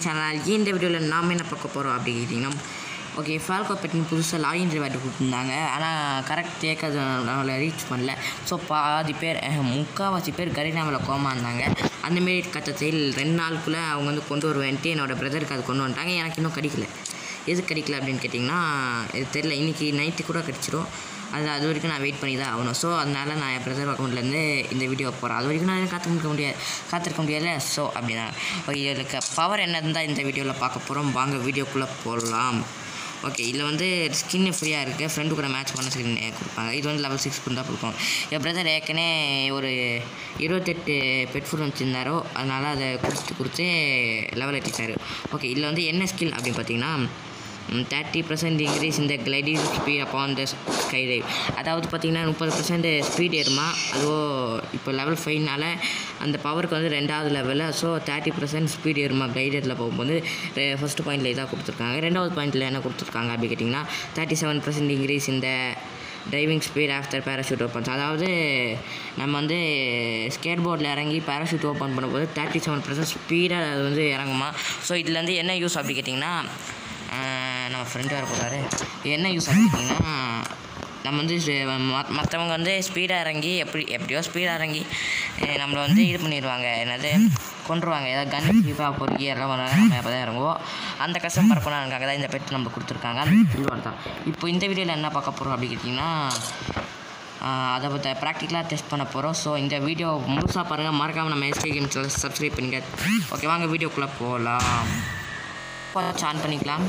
channel இந்த வீடியோவில் நாம் என்ன பார்க்க போகிறோம் அப்படி கேட்டிங்கன்னா ஓகே ஃபால்கோ பெட்னு புதுசாக லாகின் ரிவார்டு கொடுத்துருந்தாங்க ஆனால் கரெக்ட் கேட்கறது நம்மளை ரீச் பண்ணல ஸோ பாதி பேர் அஹ், முக்கால்வாசி பேர் கரீனாவில் கோமா இருந்தாங்க அந்தமாரி கட்டத்தில் ரெண்டு நாளுக்குள்ளே அவங்க வந்து கொண்டு வருவேன்ட்டு என்னோட பிரதருக்கு அது கொண்டு வந்துட்டாங்க எனக்கு இன்னும் கிடைக்கல எது கிடைக்கல அப்படின்னு கேட்டிங்கன்னா இது தெரில இன்றைக்கி நைட்டு கூட கிடச்சிரும் அது அது வரைக்கும் நான் வெயிட் பண்ணி தான் ஆகணும் ஸோ அதனால நான் என் பிரதர் அக்கௌண்ட்லேருந்து இந்த வீடியோ போகிறேன் அது வரைக்கும் நான் காத்திருக்க முடியாது காத்திருக்க முடியாது ஸோ அப்படின்னா ஓகே இதுக்கு பவர் என்ன இருந்தால் இந்த வீடியோவில் பார்க்க போகிறோம் வாங்க வீடியோக்குள்ளே போடலாம் ஓகே இதில் வந்து ஸ்கின் ஃப்ரீயாக இருக்குது ஃப்ரெண்டு கூட மேட்ச் பண்ண ஸ்கின் கொடுப்பாங்க இது வந்து லெவல் சிக்ஸ் தான் கொடுக்கும் என் பிரதர் ஏற்கனவே ஒரு இருபத்தெட்டு பெட் ஃபுட் வச்சுருந்தாரோ அதனால் அதை கொடுத்து கொடுத்து லெவல் எட்டிட்டாரு ஓகே இதில் வந்து என்ன ஸ்கில் அப்படின்னு பார்த்தீங்கன்னா தேர்ட்டி பர்சன்ட் இன்க்ரீஸ் இந்த gliding speed upon the sky dive அதாவது பார்த்தீங்கன்னா முப்பது பர்சன்ட் ஸ்பீட் ஏறுமா அதுவோ இப்போ லெவல் ஃபைவ்னால அந்த பவருக்கு வந்து ரெண்டாவது லெவலில் ஸோ தேர்ட்டி பர்சன்ட் ஸ்பீட் ஏறுமா கைடரில் போகும்போது ஃபஸ்ட்டு பாயிண்டில் இதாக கொடுத்துருக்காங்க ரெண்டாவது பாயிண்டில் என்ன கொடுத்துருக்காங்க அப்படி கேட்டிங்கன்னா தேர்ட்டி செவன் பர்சன்ட் இன்க்ரீஸ் இந்த driving speed after parachute opens அதாவது நம்ம வந்து ஸ்கேட் போர்டில் இறங்கி பேராஷூட் ஓப்பன் பண்ணும்போது தேர்ட்டி செவன் பர்சன்ட் ஸ்பீடாக அது வந்து இறங்குமா ஸோ இதில் வந்து என்ன யூஸ் அப்படி கேட்டிங்கன்னா ஆஹ் நம்ம ஃப்ரெண்டு வர போகிறாரு என்ன யூஸ் ஆகிட்டிங்கன்னா நம்ம வந்து மற்றவங்க வந்து ஸ்பீடாக இறங்கி எப்படி எப்படியோ ஸ்பீடாக இறங்கி அஹ் நம்மளை வந்து இது பண்ணிடுவாங்க என்னது கொண்டுருவாங்க ஏதாவது கன் சீப்பாக பொறுக்கி எல்லாம் பண்ணாங்க நம்ம அப்போ தான் இறங்குவோம் அந்த கஷ்டம் பரப்பணுக்காக தான் இந்த பெட் நம்மளுக்கு கொடுத்துருக்காங்க அந்த ஸ்கில் தான் இப்போ இந்த வீடியோவில் என்ன பார்க்க போகிறோம் அப்படி கேட்டிங்கன்னா ஆஹ் அதை பற்றி ப்ராக்டிக்கலாக டெஸ்ட் பண்ண போகிறோம் ஸோ இந்த வீடியோ முழுசாக பாருங்கள் மறக்காமல் நம்ம எஸ்கே கேம் சேனல் சப்ஸ்கிரைப் பண்ணிக்க ஓகே வாங்க வீடியோக்குள்ளே போகலாம் கொஞ்சம் ஆன் பண்ணிக்கலாம்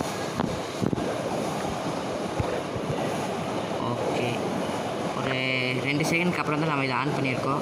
ஓகே ஒரு ரெண்டு செகண்ட்க்கு அப்புறம் தான் நம்ம இதை ஆன் பண்ணியிருக்கோம்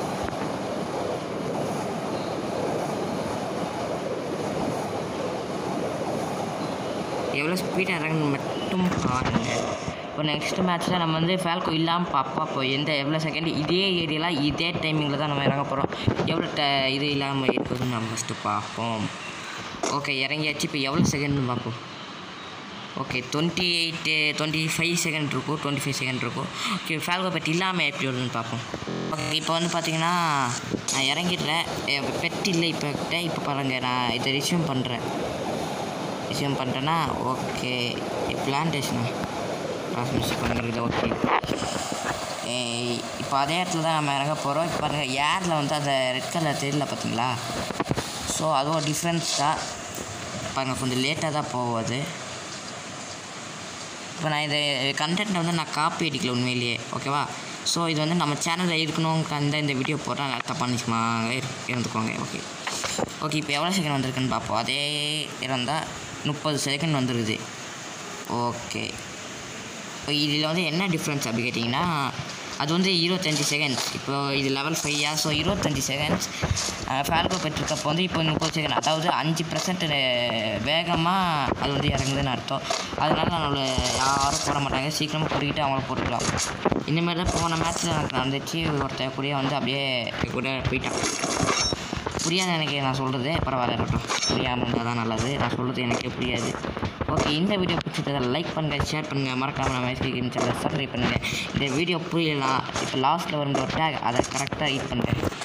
எவ்வளோ ஸ்பீடாக இறங்கணும் மட்டும் பாருங்கள் இப்போ நெக்ஸ்ட் மேட்ச்சில் நம்ம வந்து ஃபேல்கோ இல்லாமல் பாப்பா இப்போ எந்த எவ்வளோ செகண்ட் இதே ஏரியாவில் இதே டைமிங்கில் தான் நம்ம இறங்க போகிறோம் எவ்வளோ ட இது இல்லாமல் இருக்குதுன்னு நம்ம ஃபஸ்ட்டு பார்ப்போம் ஓகே இறங்கியாச்சு இப்போ எவ்வளோ செகண்ட்னு பார்ப்போம் okay twenty eight twenty five second இருக்கும் டுவெண்ட்டி ஃபைவ் செகண்ட் இருக்கும் ஓகே ஃபேல்கோ பெட் இல்லாமல் எப்படி வருதுன்னு பார்ப்போம் ஓகே இப்போ வந்து பார்த்தீங்கன்னா நான் இறங்கிடுறேன் பெட் இல்லை இப்போ கிட்ட இப்போ பாருங்கள் நான் இதை ரிசியூம் பண்ணுறேன் ரிசியூம் பண்ணிட்டேன்னா ஓகே பிளான்டேஷனா டிரான்ஸ்மிஷன் பண்ணுறது ஓகே இப்போ அதே இடத்துல தான் நம்ம இறங்க போகிறோம் இப்போ பாருங்கள் ஏரில் வந்து அந்த ரெட் கலர் தெரியல பார்த்தீங்களா ஸோ அதுவும் டிஃப்ரென்ஸ் தான் பாருங்கள் கொஞ்சம் லேட்டாக தான் போகுது இப்போ நான் இந்த கண்டென்ட்டை வந்து நான் காப்பி அடிக்கல உண்மையிலேயே ஓகேவா ஸோ இது வந்து நம்ம சேனலில் இருக்கணுங்க அந்த இந்த வீடியோ போட்டால் நல்லா தப்பாக நிச்சயமா இருந்துக்கோங்க ஓகே ஓகே இப்போ எவ்வளோ செகண்ட் வந்திருக்குன்னு பார்ப்போம் அதே இருந்தால் முப்பது செகண்ட் வந்துருக்குது ஓகே இப்போ இதில் வந்து என்ன டிஃப்ரென்ஸ் அப்படி கேட்டிங்கன்னா அது வந்து இருபத்தஞ்சி செகண்ட்ஸ் இப்போ இது லெவல் ஃபையா ஸோ இருபத்தஞ்சி செகண்ட்ஸ் ஃபேல்கோ பெற்றிருக்கப்போ வந்து இப்போ முப்பது செகண்ட் அதாவது அஞ்சு பர்சன்ட் வேகமாக அது வந்து இறங்குதுன்னு அர்த்தம் அதனால நம்மள யாரும் போட மாட்டாங்க சீக்கிரமாக பொறுக்கிட்டு அவங்கள போட்டுக்கலாம் இந்த மாதிரி தான் போன மேட்ச்சில் எனக்கு நடந்துச்சு ஒருத்தர் கூடயே வந்து அப்படியே கூட போயிட்டான் புரியாது எனக்கு நான் சொல்கிறது பரவாயில்ல இருக்கட்டும் புரியாமல் இருந்தால் தான் நல்லது நான் சொல்கிறது எனக்கே புரியாது ஓகே இந்த வீடியோ பிடிச்சதை லைக் பண்ணுங்கள் ஷேர் பண்ணுங்கள் மறக்காமல் நம்ம எஸ்கே சேனலை சப்ஸ்கிரைப் பண்ணுங்கள் இந்த வீடியோ புரியலாம் இப்போ லாஸ்ட்டில் வரும் ஒரு டேக் அதை கரெக்டாக ரீட் பண்ணுங்கள்